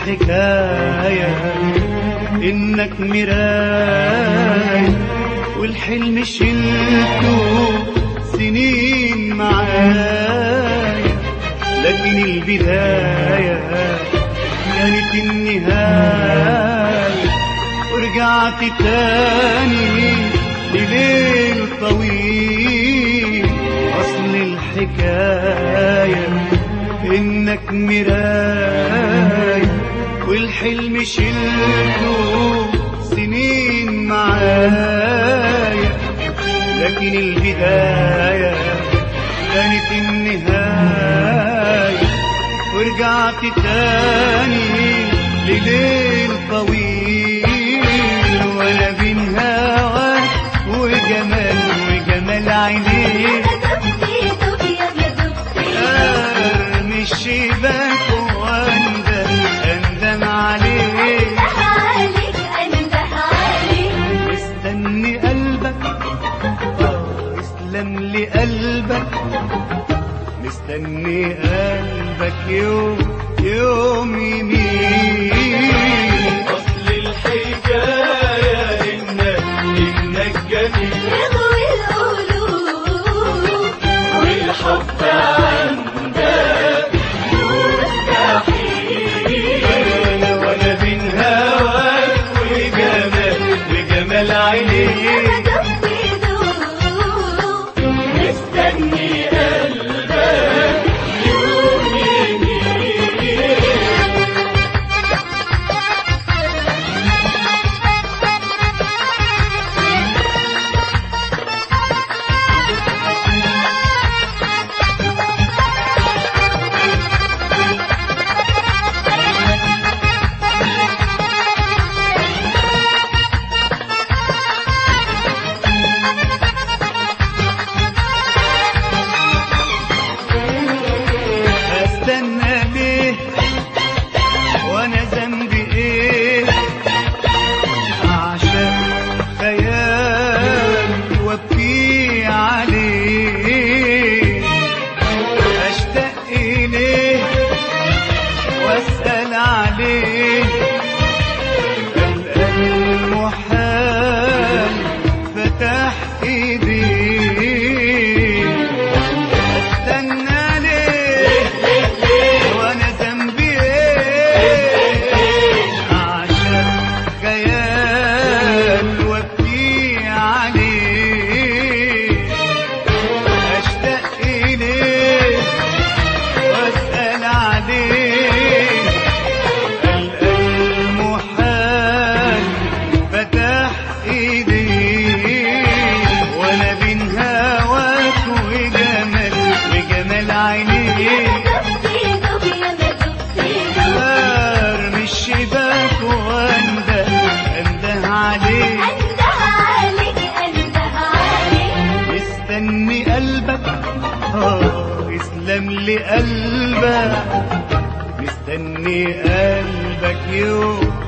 الحكاية إنك مراي والحلم شلته سنين معايا لكن البداية كانت النهاية ورجعت تاني لليل طويل أصل الحكاية إنك مراي والحلم شلته سنين معايا لكن البداية كانت النهاية ورجعت تاني لليل طويل وانا بين هواك وجمال وجمال عينيك ارمي الشباك واندم اندم عليك مستني قلبك آه، اسلم لي قلبك مستني قلبك يوم يوم يمين أصل الحكاية إنك إنك جميل والحب عندك مستحيل انا وانا بين هواك وجمال وجمال عينيك مستني قلبك يوم يميل استنى ليه وانا ذنبي ايه عشان خيال وابكي عليه اشتاق اليه واسال عليه القى المحال فتح ايديه استنى ليه وانا ذنبي ايه عشان خيال وابكي عليه اشتاق اليه واسال عليه القى المحال فتح ايديه وانا بين هواك وجمال وجمال عينيك ارمي الشباك وانده انده عليك مستني قلبك اه اسلم لي قلبك مستني قلبك يوم